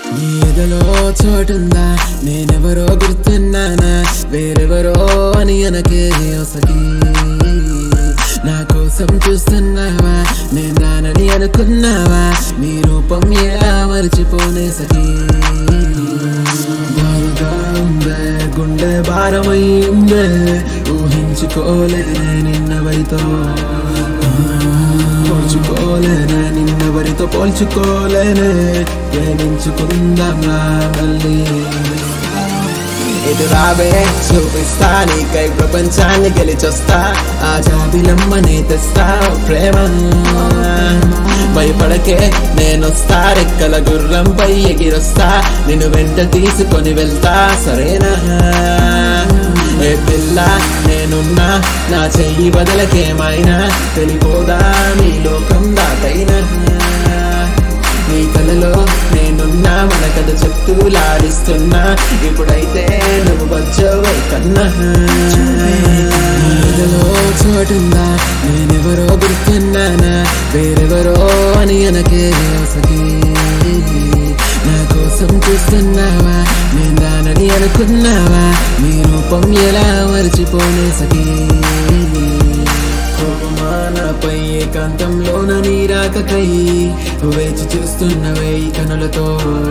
నీ ఎదలో చోటుందా నేనెవరో గుర్తున్నానా వేరెవరో అని అనకే ఒసగి నా కోసం చూస్తున్నావా నేను రానని అనుకున్నావా నీ రూపం ఎలా మర్చిపోనే సఖీ బాధగా ఉందే గుండె భారమైందే ఊహించుకోలేనే నిన్నవరితో పోల్చుకోలేనే నిన్నెవరితో పోల్చుకోలేనే ప్రేమించుకుందాం రా మళ్ళీ ఇటు రావే చూపిస్తా నీకై ప్రపంచాన్ని గెలిచొస్తా ఆ జాబిలమ్మని తెస్తా ప్రేమ భయపడకే నేనొస్తా రెక్కల గుర్రంపై ఎగిరొస్తా నిన్ను వెంట తీసుకొని వెళ్తా సరేనా ఏ పిల్ల నేనున్నా నా చెయ్యి బదలకేమైనా తెలిపోదా నీ లోకం దాటైనా నీ కలలో నేనున్నా మన కథ చెప్తూ లాడిస్తున్నా ఇప్పుడైతే నువ్వు వచ్చావై కన్నా నీలో చోటుందా నేనెవరో గుర్తున్నానా వేరెవరో అని అనకే సఖీ నా కోసం చూస్తున్నావా నేను రానని అనుకున్నావా నీ రూపం ఎలా మర్చిపోనే సఖీ కోపమానపై ఏకాంతంలోన నీరాకకై వేచి చూస్తున్నవే ఈ కనులతో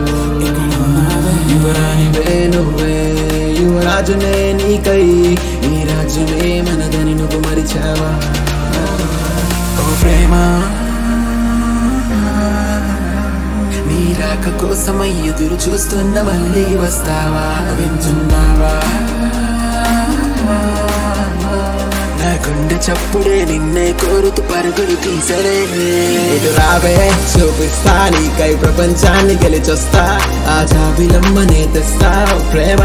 యువరానివే నువ్వే యువరాజునే నీకై ఈ రాజ్యమే మనదని నువ్వు మరిచావా ఓ ప్రేమ నీ రాక కోసమై ఎదురు చూస్తున్న మళ్ళీ వస్తావా వింటున్నావా నా గుండె చప్పుడే నిన్నే కోరుతూ పరుగులు తీసరే ఇటు రావే చూపిస్తా నీకై ప్రపంచాన్ని గెలిచొస్తా ఆ జాబిలమ్మనే తెస్తా ప్రేమ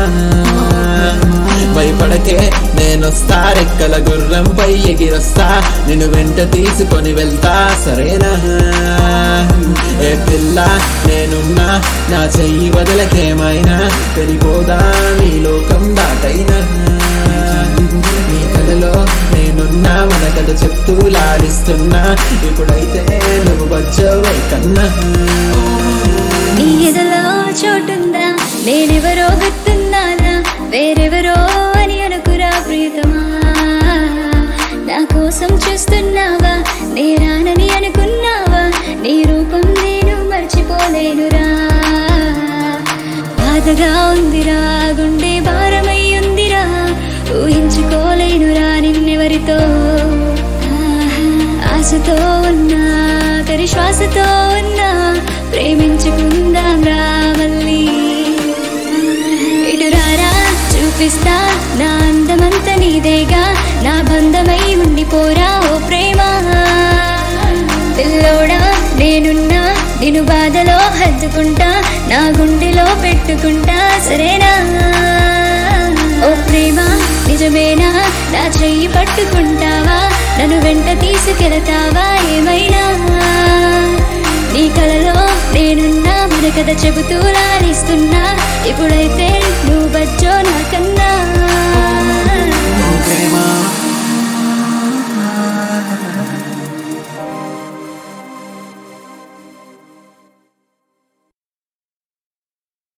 భయపడకే నేనొస్తా రెక్కల గుర్రంపై ఎగిరొస్తా నిన్ను వెంట తీసుకొని వెళ్తా సరేనా ఏ పిల్ల నేనున్నా నా చెయ్యి వదలకేమైనా తెలిపోదా నీ లోకం దాటైనా నీ కథలో నేనున్నా మన కథ చెప్తూ లాడిస్తున్నా ఇప్పుడైతే నువ్వు వచ్చావే కన్నా నీ ఎదలో చోటుందా నేనెవరో గుర్తున్నానా వేరెవరో అని అనుకురా ప్రియతమా నా కోసం చూస్తున్నావా నేరానని అనుకున్నావా నీ రూపం నేను మర్చిపోలేనురా బాధగా ఉందిరా గుండె భారమై ఉందిరా ఊహించుకోలేనురా నిన్నెవరితో ఆహా, ఆశతో ఉన్నా కరి శ్వాసతో ఉన్నా ప్రేమించుకుందాం రా మళ్ళీ ఇటు రారా చూపిస్తా నా అందమంత నీదేగా నా బంధమై ఉండిపోరా ఓ ప్రేమ పిల్లోడా నేనున్నా నేను బాధలో హత్తుకుంటా నా గుండెలో పెట్టుకుంటా సరేనా ఓ ప్రేమ నిజమేనా నా చెయ్యి పట్టుకుంటావా నన్ను వెంట తీసుకెళతావా ఏమైనా నీ కలలో నేనున్నా మన కథ చెబుతూ లాలిస్తున్నా ఇప్పుడైతే నువ్వు బచ్చో నాకన్నా ఓ ప్రేమ